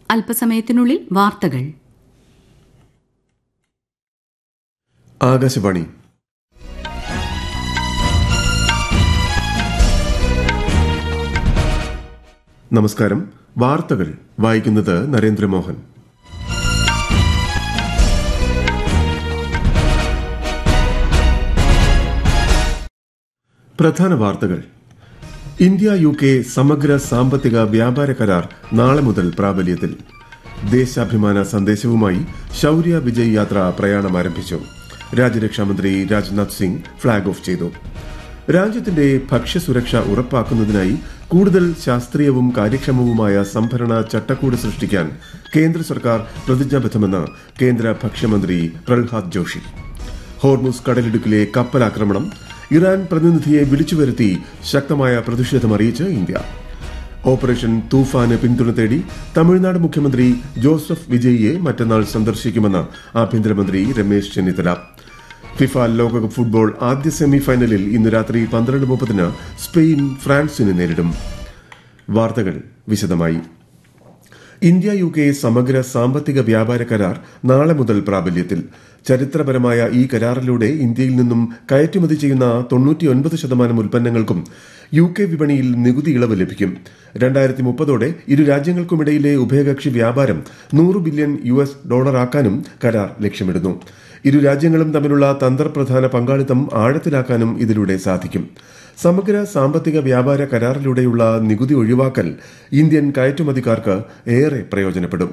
അല്പസമയത്തിനുള്ളിൽ വാർത്തകൾ ആകാശവാണി നമസ്കാരം വാർത്തകൾ വായിക്കുന്നത് നരേന്ദ്രമോഹൻ പ്രധാന വാർത്തകൾ ഇന്ത്യ യു കെ സമഗ്ര സാമ്പത്തിക വ്യാപാര കരാർ നാളെ മുതൽ പ്രാബല്യത്തിൽ ദേശാഭിമാന സന്ദേശവുമായി ശൌര്യ വിജയ് യാത്ര പ്രയാണം ആരംഭിച്ചു രാജ്യരക്ഷാമന്ത്രി രാജ്നാഥ് സിംഗ് ഫ്ളാഗ് ഓഫ് ചെയ്തു രാജ്യത്തിന്റെ ഭക്ഷ്യസുരക്ഷ ഉറപ്പാക്കുന്നതിനായി കൂടുതൽ ശാസ്ത്രീയവും കാര്യക്ഷമവുമായ സംഭരണ ചട്ടക്കൂട് സൃഷ്ടിക്കാൻ കേന്ദ്ര സർക്കാർ പ്രതിജ്ഞാബദ്ധമെന്ന് കേന്ദ്ര ഭക്ഷ്യമന്ത്രി പ്രഹ്ലാദ് ജോഷി ഹോർമുസ് കടലിടുക്കിലെ കപ്പലാക്രമണം ഇറാൻ പ്രതിനിധിയെ വിളിച്ചുവരുത്തി ശക്തമായ പ്രതിഷേധമറിയിച്ച് ഇന്ത്യ ഓപ്പറേഷൻ തൂഫാന് പിന്തുണ തേടി തമിഴ്നാട് മുഖ്യമന്ത്രി ജോസഫ് വിജയിയെ മറ്റന്നാൾ സന്ദർശിക്കുമെന്ന് ആഭ്യന്തരമന്ത്രി രമേശ് ചെന്നിത്തല ഫിഫ ലോകകപ്പ് ഫുട്ബോൾ ആദ്യ സെമി ഫൈനലിൽ ഇന്ന് രാത്രി പന്ത്രണ്ട് മുപ്പതിന് സ്പെയിൻ ഫ്രാൻസിനെ നേരിടും വാർത്തകൾ വിശദമായി ഇന്ത്യ യു കെ സമഗ്ര സാമ്പത്തിക വ്യാപാര കരാർ നാളെ മുതൽ പ്രാബല്യത്തിൽ ചരിത്രപരമായ ഈ കരാറിലൂടെ ഇന്ത്യയിൽ നിന്നും കയറ്റുമതി ചെയ്യുന്ന തൊണ്ണൂറ്റിയൊൻപത് ശതമാനം ഉൽപ്പന്നങ്ങൾക്കും യു കെ വിപണിയിൽ നികുതി ഇളവ് ലഭിക്കും രണ്ടായിരത്തി മുപ്പതോടെ ഇരു രാജ്യങ്ങൾക്കുമിടയിലെ ഉഭയകക്ഷി വ്യാപാരം നൂറ് ബില്യൺ യു എസ് ഡോളറാക്കാനും കരാർ ലക്ഷ്യമിടുന്നു ഇരു രാജ്യങ്ങളും തമ്മിലുള്ള തന്ത്രപ്രധാന പങ്കാളിത്തം ആഴത്തിലാക്കാനും ഇതിലൂടെ സാധിക്കും സമഗ്ര സാമ്പത്തിക വ്യാപാര കരാറിലൂടെയുള്ള നികുതി ഒഴിവാക്കൽ ഇന്ത്യൻ കയറ്റുമതിക്കാർക്ക് ഏറെ പ്രയോജനപ്പെടും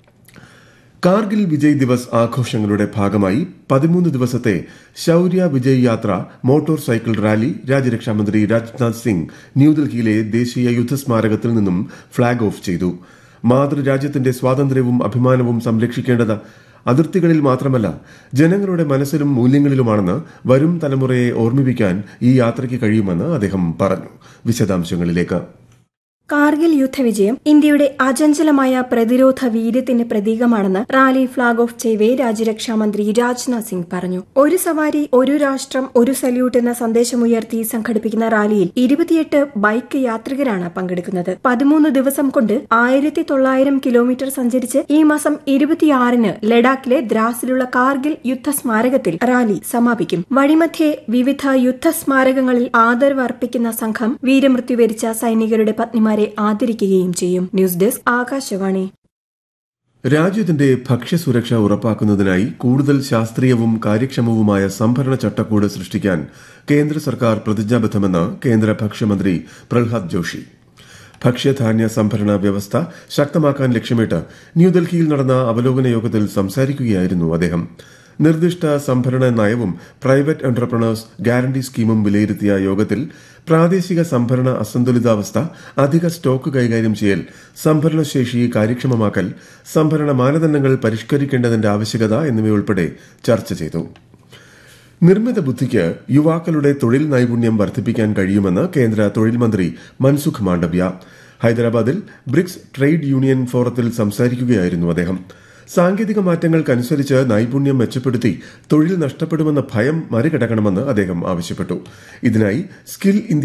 കാർഗിൽ വിജയ് ദിവസ് ആഘോഷങ്ങളുടെ ഭാഗമായി പതിമൂന്ന് ദിവസത്തെ ശൌര്യ വിജയ് യാത്ര മോട്ടോർ സൈക്കിൾ റാലി രാജ്യരക്ഷാമന്ത്രി രാജ്നാഥ് സിംഗ് ന്യൂഡൽഹിയിലെ ദേശീയ യുദ്ധസ്മാരകത്തിൽ നിന്നും ഫ്ളാഗ് ഓഫ് ചെയ്തു മാതൃരാജ്യത്തിന്റെ സ്വാതന്ത്ര്യവും അഭിമാനവും സംരക്ഷിക്കേണ്ടത് അതിർത്തികളിൽ മാത്രമല്ല ജനങ്ങളുടെ മനസ്സിലും മൂല്യങ്ങളിലുമാണെന്ന് വരും തലമുറയെ ഓർമ്മിപ്പിക്കാൻ ഈ യാത്രയ്ക്ക് കഴിയുമെന്ന് അദ്ദേഹം പറഞ്ഞു വിശദാംശങ്ങളിലേക്ക് കാർഗിൽ യുദ്ധവിജയം ഇന്ത്യയുടെ അചഞ്ചലമായ പ്രതിരോധ വീര്യത്തിന്റെ പ്രതീകമാണെന്ന് റാലി ഫ്ളാഗ് ഓഫ് ചെയ്വേ രാജ്യരക്ഷാമന്ത്രി രാജ്നാഥ് സിംഗ് പറഞ്ഞു ഒരു സവാരി ഒരു രാഷ്ട്രം ഒരു സല്യൂട്ട് എന്ന സന്ദേശമുയർത്തി സംഘടിപ്പിക്കുന്ന റാലിയിൽ ഇരുപത്തിയെട്ട് ബൈക്ക് യാത്രികരാണ് പങ്കെടുക്കുന്നത് പതിമൂന്ന് ദിവസം കൊണ്ട് ആയിരത്തി തൊള്ളായിരം കിലോമീറ്റർ സഞ്ചരിച്ച് ഈ മാസം ഇരുപത്തിയാറിന് ലഡാക്കിലെ ദ്രാസിലുള്ള കാർഗിൽ യുദ്ധ സ്മാരകത്തിൽ റാലി സമാപിക്കും വഴിമധ്യേ വിവിധ യുദ്ധ സ്മാരകങ്ങളിൽ ആദരവ് അർപ്പിക്കുന്ന സംഘം വീരമൃത്യു വരിച്ച സൈനികരുടെ പത്നിമാരെ ആദരിക്കുകയും ചെയ്യും ന്യൂസ് ഡെസ്ക് ആകാശവാണി രാജ്യത്തിന്റെ ഭക്ഷ്യസുരക്ഷ ഉറപ്പാക്കുന്നതിനായി കൂടുതൽ ശാസ്ത്രീയവും കാര്യക്ഷമവുമായ സംഭരണ ചട്ടക്കൂട് സൃഷ്ടിക്കാൻ കേന്ദ്ര സർക്കാർ പ്രതിജ്ഞാബദ്ധമെന്ന് കേന്ദ്ര ഭക്ഷ്യമന്ത്രി പ്രഹ്ലാദ് ജോഷി ഭക്ഷ്യധാന്യ സംഭരണ വ്യവസ്ഥ ശക്തമാക്കാൻ ലക്ഷ്യമിട്ട് ന്യൂഡൽഹിയിൽ നടന്ന അവലോകന യോഗത്തിൽ സംസാരിക്കുകയായിരുന്നു അദ്ദേഹം നിർദ്ദിഷ്ട സംഭരണ നയവും പ്രൈവറ്റ് എന്റർപ്രണേഴ്സ് ഗ്യാരണ്ടി സ്കീമും വിലയിരുത്തിയ യോഗത്തിൽ പ്രാദേശിക സംഭരണ അസന്തുലിതാവസ്ഥ അധിക സ്റ്റോക്ക് കൈകാര്യം ചെയ്യൽ സംഭരണശേഷി കാര്യക്ഷമമാക്കൽ സംഭരണ മാനദണ്ഡങ്ങൾ പരിഷ്കരിക്കേണ്ടതിന്റെ ആവശ്യകത എന്നിവയുൾപ്പെടെ ചർച്ച ചെയ്തു നിർമ്മിത ബുദ്ധിക്ക് യുവാക്കളുടെ തൊഴിൽ നൈപുണ്യം വർദ്ധിപ്പിക്കാൻ കഴിയുമെന്ന് കേന്ദ്ര തൊഴിൽ മന്ത്രി മൻസുഖ് മാണ്ഡവ്യ ഹൈദരാബാദിൽ ബ്രിക്സ് ട്രേഡ് യൂണിയൻ ഫോറത്തിൽ സംസാരിക്കുകയായിരുന്നു അദ്ദേഹം സാങ്കേതിക മാറ്റങ്ങൾക്കനുസരിച്ച് നൈപുണ്യം മെച്ചപ്പെടുത്തി തൊഴിൽ നഷ്ടപ്പെടുമെന്ന ഭയം മറികടക്കണമെന്ന് അദ്ദേഹം ആവശ്യപ്പെട്ടു ഇതിനായി സ്കിൽ ഇന്ത്യ